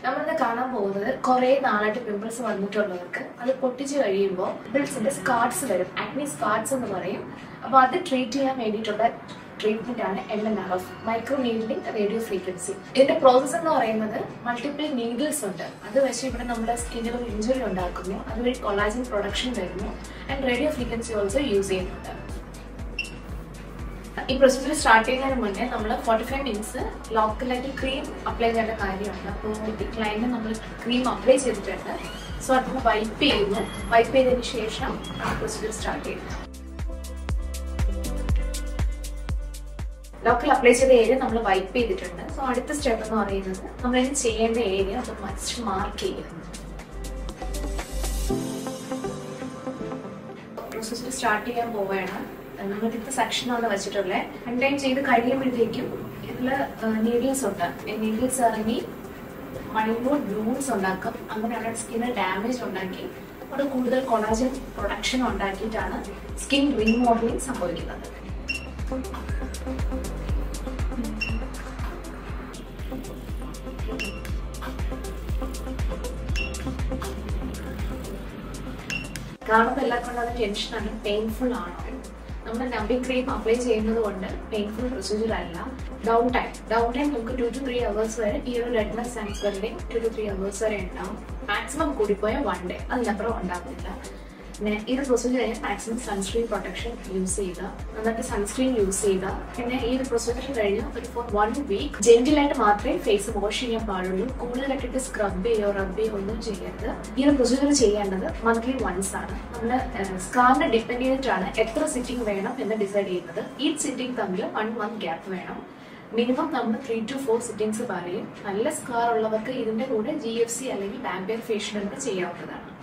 നമ്മളിന്ന് കാണാൻ പോകുന്നത് കുറെ നാളായിട്ട് പിമ്പിൾസ് വന്നിട്ടുള്ളവർക്ക് അത് പൊട്ടിച്ച് കഴിയുമ്പോൾ പിമ്പിൾസിന്റെ സ്കാർട്സ് വരും ആക്നി സ്കാർട്സ് എന്ന് പറയും അപ്പോൾ അത് ട്രീറ്റ് ചെയ്യാൻ വേണ്ടിയിട്ടുള്ള ട്രീറ്റ്മെന്റ് ആണ് M N R F micro needling radio frequency ഇതിന്റെ പ്രോസസ്സ് എന്ന് പറയുന്നത് മൾട്ടിപ്പിൾ നീഡിൽസ് ഉണ്ട് അത് വെച്ച് ഇവിടെ നമ്മുടെ സ്കിന്നിൽ ഒരു ഇഞ്ചുറി ഉണ്ടാക്കുന്നു അതുവഴി കൊളാജിൻ പ്രൊഡക്ഷൻ വരുന്നു and radio frequency also use ചെയ്യുന്നുണ്ട് ഈ പ്രൊസീജിയർ സ്റ്റാർട്ട് ചെയ്യുന്നതിന് മുന്നേ നമ്മൾ ഫോർട്ടി ഫൈവ് മിനിറ്റ്സ് ലോക്കലായിട്ട് ക്രീം അപ്ലൈ ചെയ്യേണ്ട കാര്യമുണ്ട് അപ്പോൾ ഈ ക്ലയൻറ്റ് നമ്മൾ ക്രീം അപ്ലൈ ചെയ്തിട്ടുണ്ട് സോ അത് വൈപ്പ് ചെയ്യുന്നു വൈപ്പ് ചെയ്തതിന് ശേഷം പ്രൊസീജിയർ സ്റ്റാർട്ട് ചെയ്യുന്നു ലോക്കൽ അപ്ലൈ ചെയ്ത ഏരിയ നമ്മൾ വൈപ്പ് ചെയ്തിട്ടുണ്ട് സോ അടുത്ത സ്റ്റെപ്പ് എന്ന് പറയുന്നത് നമ്മൾ ഇനി ചെയ്യേണ്ട ഏരിയ അത് മസ്റ്റ് മാർക്ക് ചെയ്യുക പ്രൊസീജിയർ സ്റ്റാർട്ട് ചെയ്യാൻ പോവുകയാണ് നമ്മളിപ്പോ സെക്ഷനാണ് വെച്ചിട്ടുള്ളത് കണ്ടെയ്ൻ ചെയ്ത് കഴിയുമ്പോഴത്തേക്കും ഇതിൽ നീഡിൽസ് ഉണ്ട് നീഡിൽസ് ഇറങ്ങി മൈന്യൂട്ട് ബ്ലൂൺസ് ഉണ്ടാക്കും അങ്ങനെയുള്ള സ്കിന്നിൽ ഡാമേജ് ഉണ്ടാക്കി അവിടെ കൂടുതൽ കൊളാജൻ പ്രൊഡക്ഷൻ ഉണ്ടാക്കിയിട്ടാണ് സ്കിൻ റീമോഡലിംഗ് സംഭവിക്കുന്നത് കാണുമ്പോൾ എല്ലാവർക്കും അത് ടെൻഷനാണ് പെയിൻഫുൾ ആണ് നമ്മൾ നമ്പിങ് ക്രീം അപ്ലൈ ചെയ്യുന്നത് കൊണ്ട് പെയിൻഫുൾ പ്രൊസീജിയർ അല്ല ഡൗൺ ടൈം ഡൗൺ ടൈം നമുക്ക് ടു ടു ത്രീ അവേഴ്സ് വരെ ഈ ഒരു redness and swelling two two three hours വരെ ഉണ്ടാവും മാക്സിമം കൂടിപ്പോയാൽ വൺ ഡേ അതിനപ്പുറം ഉണ്ടാവില്ല പിന്നെ ഈ ഒരു പ്രൊസീജിയർ കഴിഞ്ഞാൽ മാക്സിമം സൺസ്ക്രീൻ പ്രൊട്ടക്ഷൻ യൂസ് ചെയ്യുക നന്നായിട്ട് സൺസ്ക്രീൻ യൂസ് ചെയ്യുക പിന്നെ ഈ ഒരു പ്രൊസീജിയർ കഴിഞ്ഞ് ഒരു ഫോർ വൺ വീക്ക് ജെന്റിലായിട്ട് മാത്രമേ ഫേസ് വാഷ് ചെയ്യാൻ പാടുള്ളൂ കൂടുതലായിട്ട് സ്ക്രബ് ചെയ്യോ റബ് ചെയ്യോ ഒന്നും ചെയ്യരുത് ഈ ഒരു പ്രൊസീജിയർ ചെയ്യേണ്ടത് മന്ത്ലി വൺസ് ആണ് നമ്മുടെ സ്കാറിനെ ഡിപ്പെൻഡ് ചെയ്തിട്ടാണ് എത്ര സിറ്റിംഗ് വേണം എന്ന് ഡിസൈഡ് ചെയ്യുന്നത് ഈ സിറ്റിംഗ് തമ്മിൽ വൺ മന്ത് ഗ്യാപ്പ് വേണം മിനിമം നമ്മൾ ത്രീ ടു ഫോർ സിറ്റിംഗ്സ് പറയും നല്ല സ്കാർ ഉള്ളവർക്ക് ഇതിന്റെ കൂടെ ജി എഫ് സി അല്ലെങ്കിൽ വാമ്പയർ ഫേഷ്യൽ ചെയ്യാവുന്നതാണ്